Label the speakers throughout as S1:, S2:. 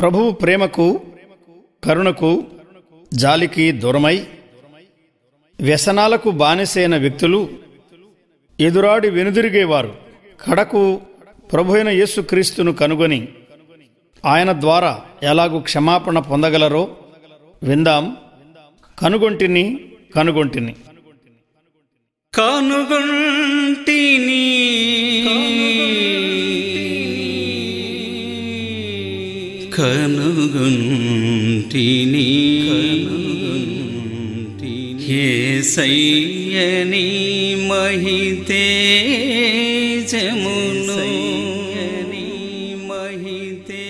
S1: ప్రభువు ప్రేమకు కరుణకు జాలికి దూరమై వ్యసనాలకు బానిసైన వ్యక్తులు ఎదురాడి వెనుదిరిగేవారు కడకు ప్రభు అయిన యేసుక్రీస్తును కనుగొని ఆయన ద్వారా ఎలాగూ క్షమాపణ పొందగలరో విందాం కనుగొంటిని కనుగొంటిని
S2: కనుగొంటిని కనుగొంటిని ఏసయ్యని మహితే జమును మహితే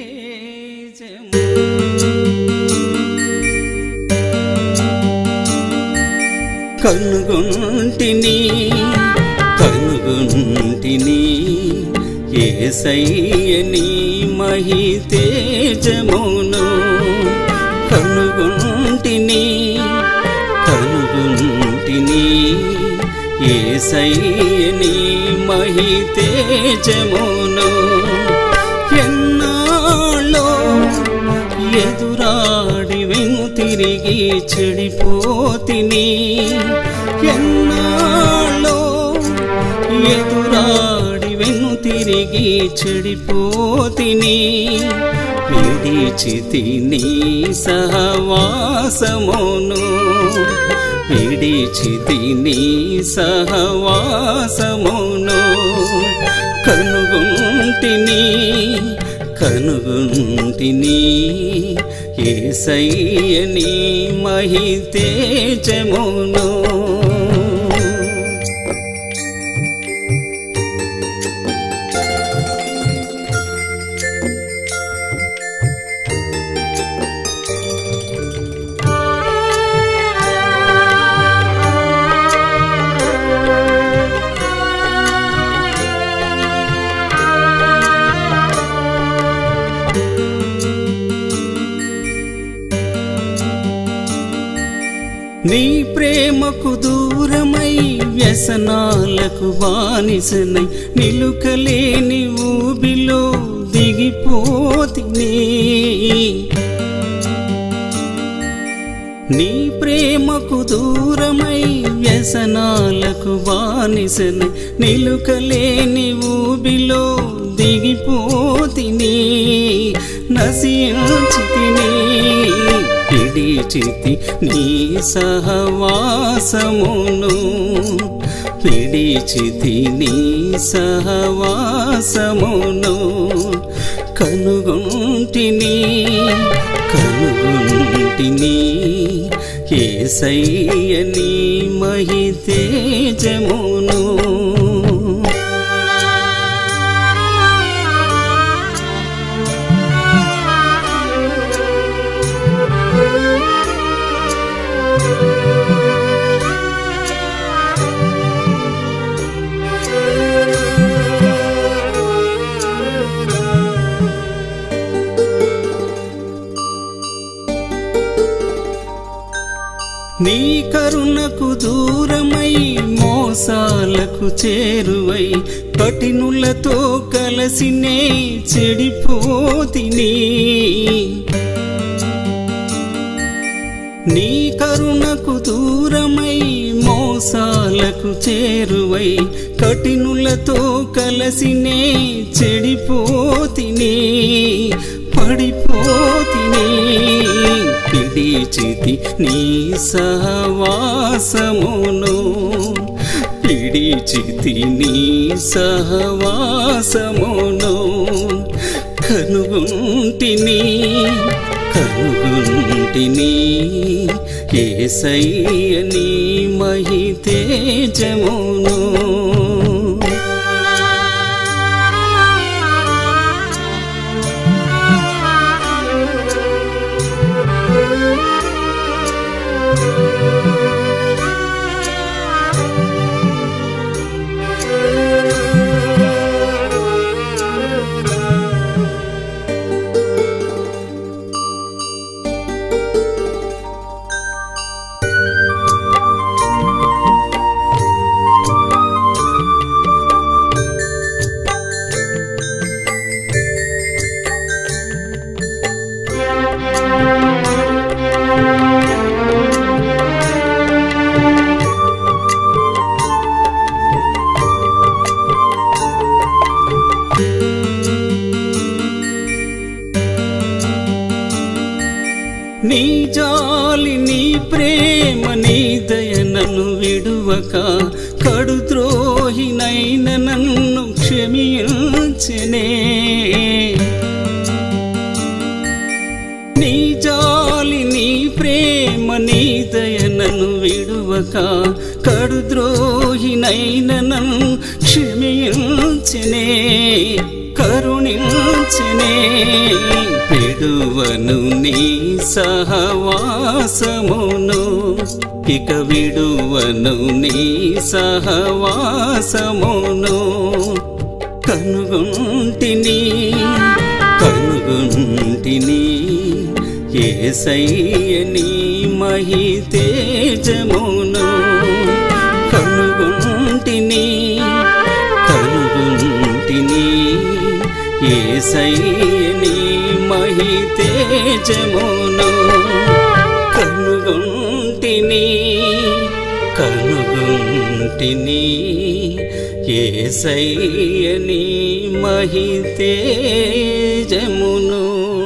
S2: కనుగొంటిని కనుగొంటిని ఏసయ్యని మహితేజమును కనుగొంటిని కనుగొంటిని ఏసయ్యని మహితేజమును ఎన్నాళ్ళో ఎదురాడి వెను తిరిగి చెడిపోతిని ఎన్నాళ్ళో ఎదురాడి వెను తిరిగి చెడిపోతిని విడిచితి నీ సహవాసమును విడిచితి నీ సహవాసమును కనుగొంటిని కనుగొంటిని ఏసయ్యని మహితేజమును నీ ప్రేమకు దూరమై వ్యసనాలకు బానిసనై నిలుకలేని ఊబిలో దిగిపోతిని నీ ప్రేమకు దూరమై వ్యసనాలకు బానిసనై నిలుకలేని ఊబిలో దిగిపోతిని నశించితిని పిడిచితి నీ సహవాసమును పిడిచితి నీ సహవాసమును కనుగొంటిని కనుగొంటిని ఏసయ్యని మహితేజమును నీ కరుణకు దూరమై మోసాలకు చేరువై కఠినులతో కలసినే చెడిపోతిని నీ కరుణకు దూరమై మోసాలకు చేరువై కఠినులతో కలసినే చెడిపోతిని పడిపోతిని పిడిచితి నీ సహవాసమును పిడిచితి నీ సహవాసమును కనుగొంటిని కనుగొంటిని ఏసయ్యని మహితేజమును నీ జాలి నీ ప్రేమ నీ దయ నన్ను విడువక కడు ద్రోహినైన నన్ను క్షమించనే నీ జాలి నీ ప్రేమ నీ దయ నన్ను విడువక కడు ద్రోహినైన నన్ను క్షమించనే కరుణించనే విడువను నీ సహవాసమును ఇక విడువను నీ సహవాసమును కనుగొంటిని కనుగొంటిని ఏసయ్యని మహి తేజమును కనుగొంటిని కనుగొంటిని ఏసయ్యని మహి తేజమును కనుగొంటిని కనుగొంటిని ఏసయ్యని మహి తేజమును